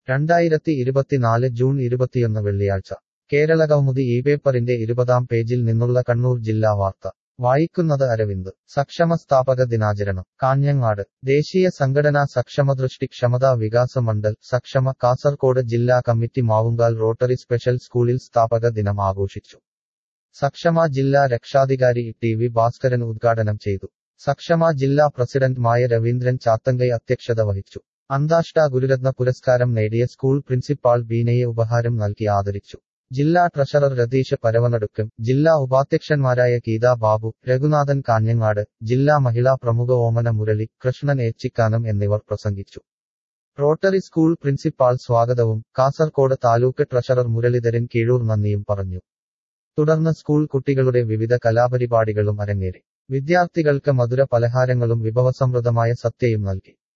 രണ്ടായിരത്തി ഇരുപത്തിനാല് ജൂൺ ഇരുപത്തിയൊന്ന് വെള്ളിയാഴ്ച കേരള കൗമുദി ഈ പേപ്പറിന്റെ ഇരുപതാം പേജിൽ നിന്നുള്ള കണ്ണൂർ ജില്ലാ വാർത്ത വായിക്കുന്നത് അരവിന്ദ് സക്ഷമ സ്ഥാപക ദിനാചരണം കാഞ്ഞങ്ങാട് ദേശീയ സംഘടനാ സക്ഷമദൃഷ്ടി ക്ഷമതാ വികാസ മണ്ഡൽ സക്ഷമ കാസർകോട് ജില്ലാ കമ്മിറ്റി മാവുങ്കാൽ റോട്ടറി സ്പെഷ്യൽ സ്കൂളിൽ സ്ഥാപക ദിനം ആഘോഷിച്ചു സക്ഷമ ജില്ലാ രക്ഷാധികാരി ടി വി ഭാസ്കരൻ ഉദ്ഘാടനം ചെയ്തു സക്ഷമ ജില്ലാ പ്രസിഡന്റ് മായ രവീന്ദ്രൻ ചാത്തങ്കൈ അധ്യക്ഷത വഹിച്ചു അന്താഷ്ടാ ഗുരുരത്ന പുരസ്കാരം നേടിയ സ്കൂൾ പ്രിൻസിപ്പാൾ ബീനയെ ഉപഹാരം നൽകി ആദരിച്ചു ജില്ലാ ട്രഷറർ രതീഷ് പരവനടുക്കും ജില്ലാ ഉപാധ്യക്ഷന്മാരായ ഗീതാ ബാബു രഘുനാഥൻ കാഞ്ഞങ്ങാട് ജില്ലാ മഹിളാ പ്രമുഖ ഓമന മുരളി കൃഷ്ണൻ ഏച്ചിക്കാനം എന്നിവർ പ്രസംഗിച്ചു റോട്ടറി സ്കൂൾ പ്രിൻസിപ്പാൾ സ്വാഗതവും കാസർകോട് താലൂക്ക് ട്രഷറർ മുരളീധരൻ കീഴൂർ നന്ദിയും പറഞ്ഞു തുടർന്ന് സ്കൂൾ കുട്ടികളുടെ വിവിധ കലാപരിപാടികളും അരങ്ങേറി വിദ്യാർത്ഥികൾക്ക് മധുര പലഹാരങ്ങളും വിഭവസമൃദ്ധമായ സത്യയും നൽകി